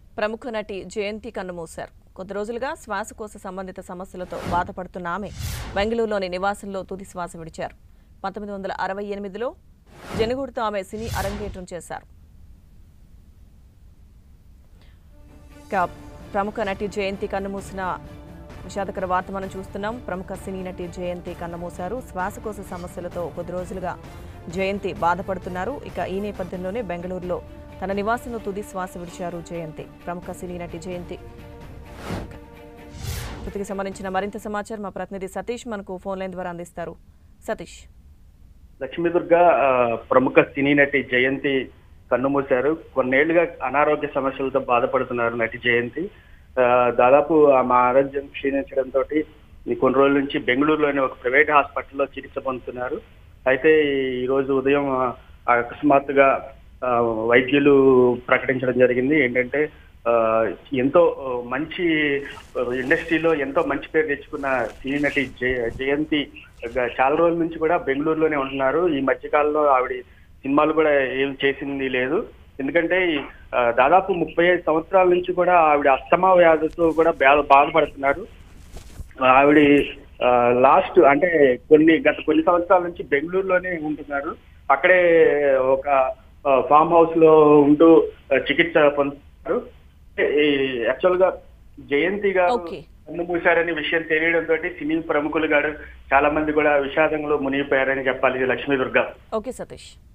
ప్రముఖ నటి జయంతి కన్నుమూశారు కొద్ది రోజులుగా శ్వాసకోశ సంబంధిత సమస్యలతో బాధపడుతున్న ఆమె బెంగళూరులోని నివాసంలో తుది శ్వాస విడిచారు పంతొమ్మిది వందల అరవై ఎనిమిదిలో జనగూడుతో ఆమె సినీ అరంగేట్రం చేశారు ఇక ప్రముఖ నటి జయంతి కన్నుమూసిన విషాదకర వార్త మనం చూస్తున్నాం ప్రముఖ సినీ నటి జయంతి కన్నుమూశారు శ్వాసకోశ సమస్యలతో కొద్ది రోజులుగా జయంతి బాధపడుతున్నారు ఇక ఈ నేపథ్యంలోనే బెంగళూరులో తన నివాసంలో తుది శ్వాస విడిచారు జయంతి ప్రముఖ సినీ నటి జయంతి మృతికి సంబంధించిన మరింత సమాచారం మా ప్రతినిధి సతీష్ మనకు ఫోన్ లైన్ ద్వారా అందిస్తారు సతీష్ లక్ష్మీదుర్గ ఆ, ప్రముఖ సినీ నటి జయంతి కన్నుమూశారు కొన్నేళ్లుగా అనారోగ్య సమస్యలతో బాధపడుతున్నారు నటి జయంతి ఆ, దాదాపు ఆమె ఆరోగ్యం క్షీణించడంతో కొన్ని రోజుల నుంచి బెంగళూరులోని ఒక ప్రైవేట్ హాస్పిటల్లో చికిత్స పొందుతున్నారు అయితే ఈ రోజు ఉదయం ఆ, అకస్మాత్తుగా ఆ, వైద్యులు ప్రకటించడం జరిగింది ఏంటంటే ఆ, ఎంతో ఆ, మంచి ఆ, ఇండస్ట్రీలో ఎంతో మంచి పేరు తెచ్చుకున్న సినీ నటి జయ జయంతి గ- చాలా రోజుల నుంచి కూడా బెంగళూరులోనే ఉంటున్నారు ఈ మధ్యకాలంలో ఆవిడ సినిమాలు కూడా ఏం చేసింది లేదు ఎందుకంటే ఈ, ఆ, దాదాపు ముప్పై ఐదు సంవత్సరాల నుంచి కూడా ఆవిడ అస్తమా వ్యాధితో కూడా బా- బాధపడుతున్నారు ఆవిడ లాస్ట్ అంటే కొన్ని గత కొన్ని సంవత్సరాల నుంచి బెంగళూరులోనే ఉంటున్నారు అక్కడే ఒక ఫామ్ హౌస్ లో ఉంటూ ఆ, చికిత్స పొందుతున్నారు యాక్చువల్ గా జయంతి గారు Okay. కన్ను మూశారనే విషయం తెలియడంతో సినీ ప్రముఖులు గారు చాలా మంది కూడా విషాదంలో మునిగిపోయారని చెప్పాలి లక్ష్మీ దుర్గా ఓకే సతీష్